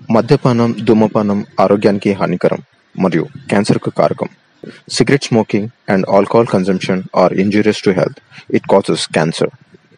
మద్యపానం ధూమపానం ఆరోగ్యానికి హానికరం మరియు క్యాన్సర్కు కారకం cigarette smoking and alcohol consumption are injurious to health it causes cancer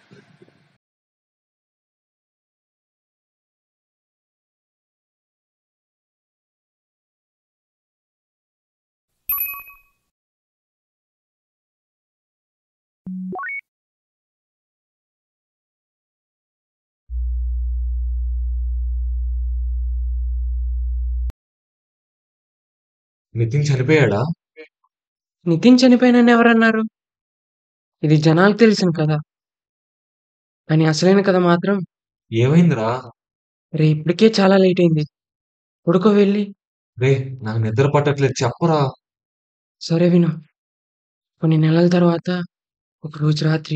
Nitin చనిపోయాడా Nitin చనిపోయినని ఎవరన్నారు ఇది జనాలకు తెలిసిన కదా అని అసలైన కథ మాత్రం ఏమైందిరా రే ఇప్పటికే చాలా లేట్ అయింది ఉడుకో వెళ్ళి రే నాకు నిద్ర పట్టట్లేదు చెప్పరా సరే విను కొన్ని నెలల తర్వాత ఒక రోజు రాత్రి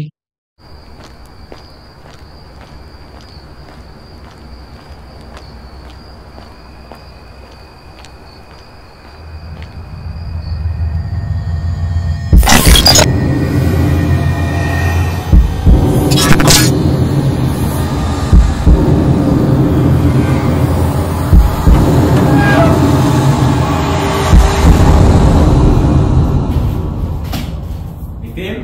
నితిన్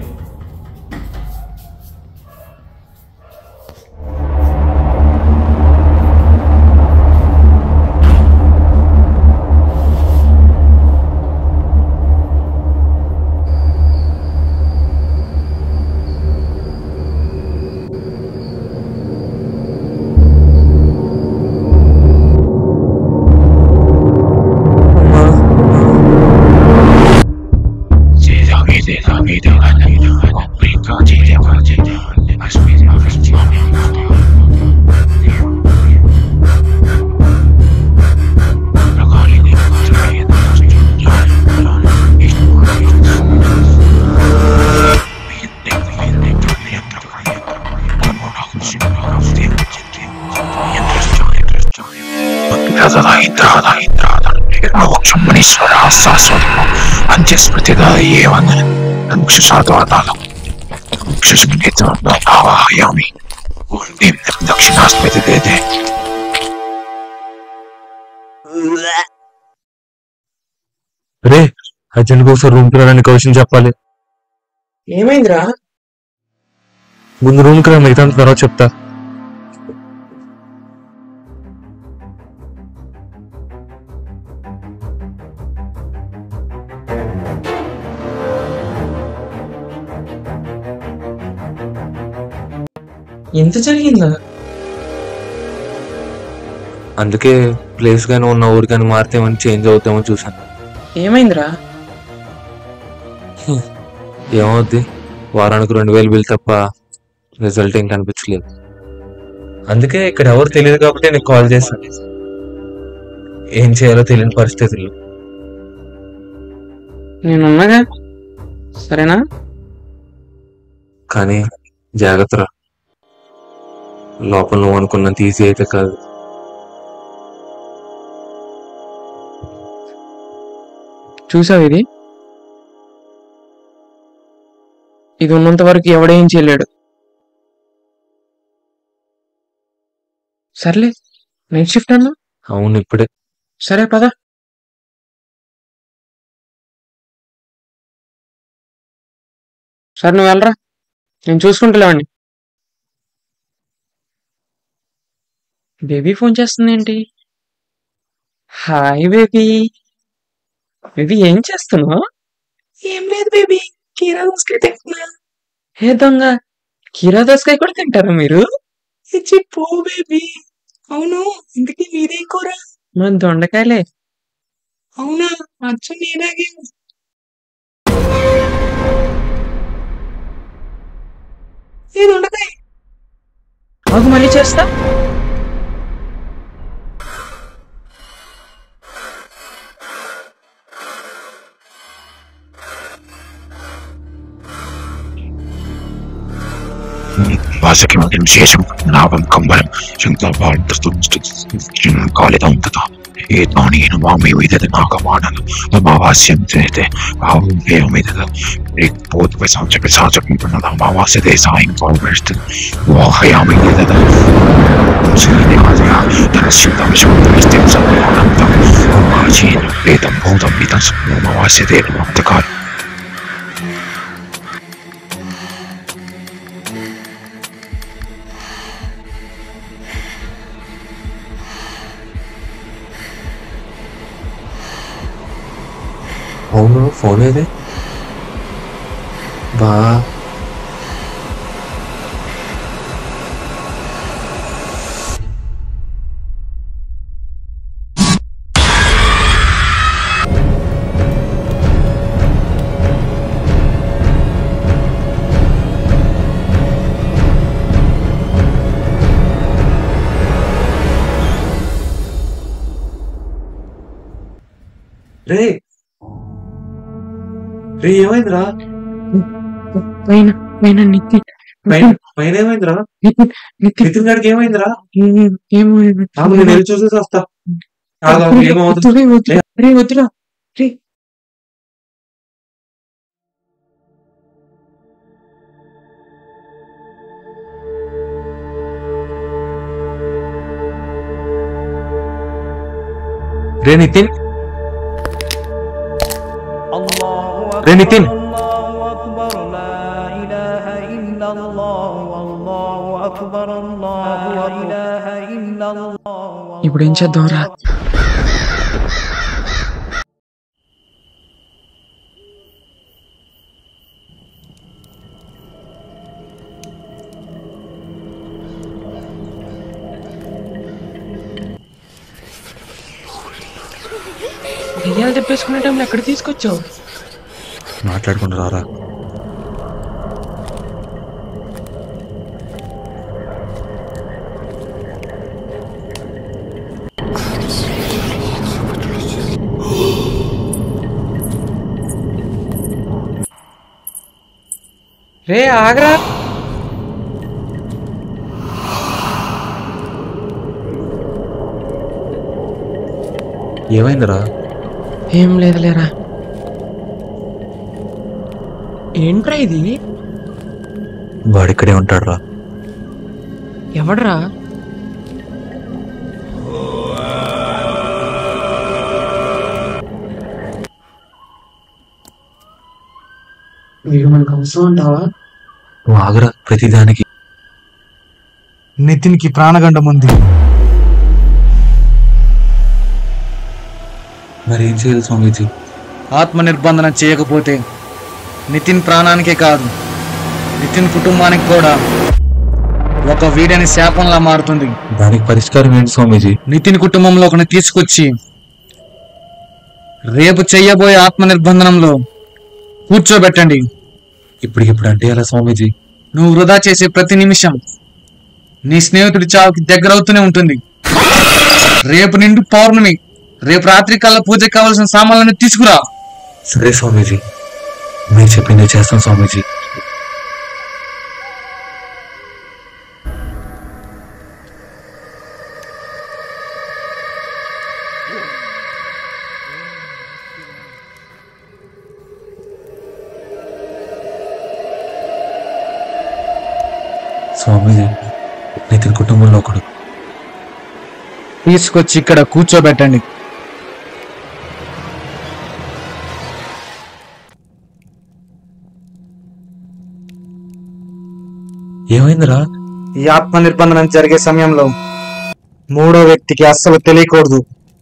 మోక్షమునీశ్వర శాశ్వతము అంత్యస్మృతిగా ఏవన్ మోక్షసాద్వాదాలు మోక్షస్మృతితో ఆవాహయామి దక్షిణాస్మృతి దేదే రే అర్జెంట్ ఒకసారి రూమ్ కి రావడానికి క్వశ్చన్ చెప్పాలి ఏమైందిరా ముందు రూమ్ కి రా మిగతా తర్వాత చెప్తా ఎంత జరిగిందా అందుకే ప్లేస్ గానీ ఉన్న ఊరు కానీ మారితే ఏమైనా చేంజ్ అవుతామని చూసాను ఏమైందిరా ఏమవుద్ది వారానికి రెండు వేలు బిల్ తప్ప రిజల్ట్ ఏం కనిపించలేదు అందుకే ఇక్కడ ఎవరు తెలియదు కాబట్టి నేను కాల్ చేశాను ఏం చేయాలో తెలియని పరిస్థితుల్లో నేనున్నాగా సరేనా కానీ జాగ్రత్త లోపల నువ్వు అనుకున్నంత ఈజీ అయితే కాదు చూసావు ఇది ఇది ఉన్నంత వరకు ఎవడేం చేయలేడు సర్లే నైట్ షిఫ్ట్ అన్నా అవును ఇప్పుడే సరే పద సరే నువ్వు వెళ్ళరా నేను చూసుకుంటలేవండి బేబీ ఫోన్ చేస్తుంది ఏంటి హాయ్ బేబీ బేబీ ఏం చేస్తున్నావు ఏం లేదు బేబీ కీరా దోసకాయ తింటున్నా ఏ దొంగ కీరా దోసకాయ కూడా తింటారా మీరు ఇచ్చి పో బేబీ అవును ఇంతకీ మీరేం కూర మా దొండకాయలే అవునా అచ్చు నేనాగే ఏ దొండకాయ ఆగు మళ్ళీ చేస్తా వాసకిమం శేషం నావం కంబరం శంకరపాఠం కాళితం తథా ఏతాని నమామి విదద నాగమానలు అమావాస్యం చేతే ఆవుమేయం విదద రిక్పోత్ పిశాచ పిశాచ కుంపనల అమావాస్య దేశాయం పౌర్వేస్ట్ వాహయామి విదద సీని ఆజయా తనసితం శుద్ధస్తిం సమానంతం అమాజీన వేదం భూతం విదం అమావాస్య దేవ అంతకాలం అవును ఫోన్ ఏది బా రే రే ఏమైందిరా పైన పైన నితిన్ పైన పైన ఏమైందిరా నితిన్ నితిన్ నితిన్ గారికి ఏమైందిరా ఏం- ఏమో ఏమో. ఆగు, నేను వెళ్ళి చూసేసి వస్తా ఆగు, ఆగు, ఏమవుతుంది వద్దురా, వద్దురా. రే వద్దురా రే రే నితిన్ రే నితిన్ ఇప్పుడు ఏం చేద్దాంరా దెయ్యాలు తెప్పేసుకునే టైంలో ఎక్కడ తీసుకొచ్చావు మాట్లాడుకుంటూ రారా రే ఆగరా ఏమైందిరా ఏం లేదులేరా ఏంట్రా ఇది వాడు ఇక్కడే ఉంటాడు రా ఎవడ్రా వీడు మనకు అవసరం అంటావా నువ్వు ఆగరా ప్రతిదానికి నితిన్కి ప్రాణగండం ఉంది మరి ఏం చేయాలి స్వామీజీ ఆత్మ నిర్బంధన చేయకపోతే నితిన్ ప్రాణానికే కాదు నితిన్ కుటుంబానికి కూడా ఒక వీడని శాపంలా మారుతుంది దానికి పరిష్కారం ఏంటి స్వామీజీ నితిన్ కుటుంబంలో ఒకని తీసుకొచ్చి రేపు చెయ్యబోయే ఆత్మ నిర్బంధనంలో కూర్చోబెట్టండి ఇప్పటికిప్పుడు అంటే ఎలా స్వామీజీ నువ్వు వృధా చేసే ప్రతి నిమిషం నీ స్నేహితుడి చావుకి దగ్గరవుతూనే ఉంటుంది రేపు నిండు పౌర్ణమి రేపు రాత్రి కల్లా పూజకి కావాల్సిన సామాన్లను తీసుకురా సరే స్వామీజీ మీరు చెప్పింది చేస్తాం స్వామీజీ స్వామీజీ నితిన్ కుటుంబంలో ఒకడు తీసుకొచ్చి ఇక్కడ కూర్చోబెట్టండి ఏమైందిరా ఈ ఆత్మ నిర్బంధనం జరిగే సమయంలో మూడో వ్యక్తికి అస్సలు తెలియకూడదు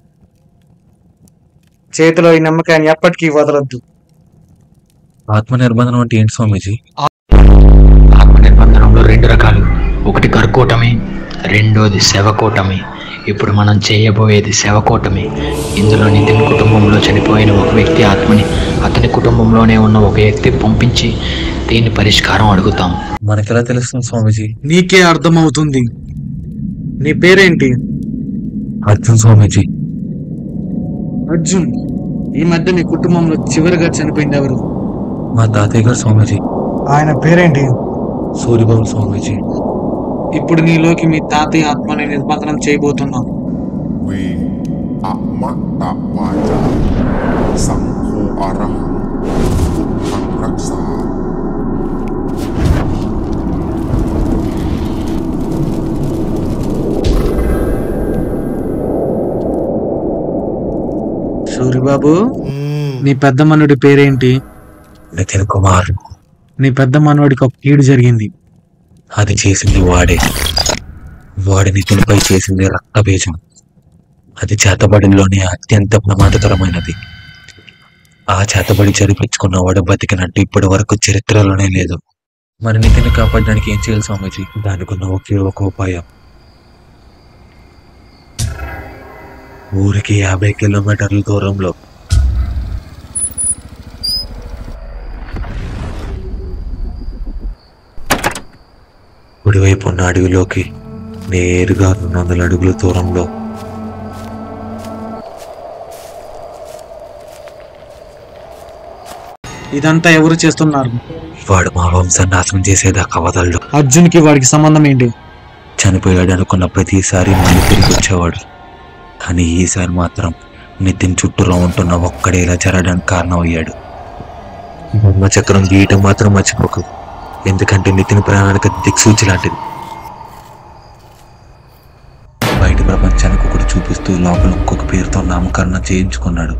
చేతిలో ఈ నమ్మకాన్ని ఎప్పటికీ వదలొద్దు ఆత్మ నిర్బంధనం అంటే ఏంటి స్వామీజీ ఆత్మ నిర్బంధనంలో రెండు రకాలు ఒకటి కర్కోటమి రెండోది శవకోటమి ఇప్పుడు మనం చేయబోయేది శవకోటమి ఇందులో నితిన్ కుటుంబంలో చనిపోయిన ఒక వ్యక్తి ఆత్మని అతని కుటుంబంలోనే ఉన్న ఒక వ్యక్తి పంపించి దీని పరిష్కారం అడుగుతాం మనకెలా తెలుస్తుంది స్వామీజీ నీకే అర్థమవుతుంది నీ పేరేంటి అర్జున్ స్వామీజీ అర్జున్ ఈ మధ్య నీ కుటుంబంలో చివరిగా చనిపోయింది ఎవరు మా తాతయ్య గారు స్వామీజీ ఆయన పేరేంటి సూర్యబాబు స్వామీజీ ఇప్పుడు నీలోకి మీ తాతయ్య ఆత్మని నిర్బంధనం చేయబోతున్నాం We are มะตะวาจา สังโฆอรหังพุทธังรักษา సూరిబాబు నీ పెద్ద మనవడి పేరేంటి నితిన్ కుమార్ నీ పెద్ద మనవడికి ఒక కీడు జరిగింది అది చేసింది వాడే వాడి నితిన్పై చేసింది రక్తబీజం అది చేతబడిలోనే అత్యంత ప్రమాదకరమైనది ఆ చేతబడి చదివించుకున్నవాడు బతికినట్టు ఇప్పటి వరకు చరిత్రలోనే లేదు మరి నితిన్ కాపాడడానికి ఏం చేయాలి స్వామీజీ దానికి ఉన్న ఒకే ఒక ఉపాయం ఊరికి యాభై కిలోమీటర్ల దూరంలో కుడివైపు ఉన్న అడవిలోకి నేరుగా రెండు వందల అడుగుల దూరంలో ఇదంతా ఎవరు చేస్తున్నారు వాడు మా వంశాన్ని నాశనం చేసేదాకా వదలడు అర్జున్కి వాడికి సంబంధం ఏంటి చనిపోయాడు అనుకున్న ప్రతిసారి మళ్ళీ తిరిగి వచ్చేవాడు కానీ ఈసారి మాత్రం నితిన్ చుట్టూలో ఉంటున్న ఒక్కడే ఇలా జరగడానికి కారణం అయ్యాడు బ్రహ్మ చక్రం గీయటం మాత్రం మర్చిపోకు ఎందుకంటే నితిన్ ప్రాణానికి దిక్సూచి లాంటిది బయట ప్రపంచానికి ఒకటి చూపిస్తూ లోపల ఇంకొక పేరుతో నామకరణం చేయించుకున్నాడు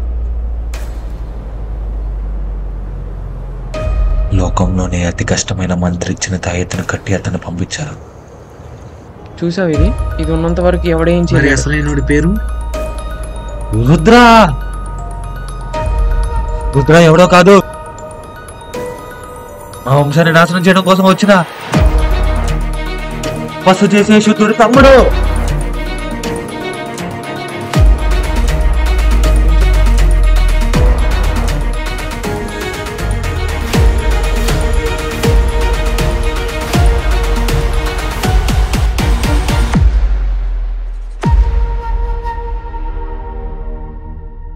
లోకంలోనే అతి కష్టమైన మంత్రి ఇచ్చిన తాయెత్తును కట్టి అతను పంపించారు చూసావు ఇది ఇది ఉన్నంత వరకు ఎవడేం మరి చేయలేదు అసలైనోడి పేరు రుద్రా రుద్రా ఎవడో కాదు మా వంశాన్ని నాశనం చేయడం కోసం వచ్చిన పసు చేసే శుద్ధుడు తమ్ముడు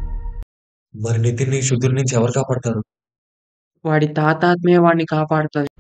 మరి నితిన్ శుద్ధుడి నుంచి ఎవరు కాపాడతారు వాడి తాతాత్మే వాడిని కాపాడుతుంది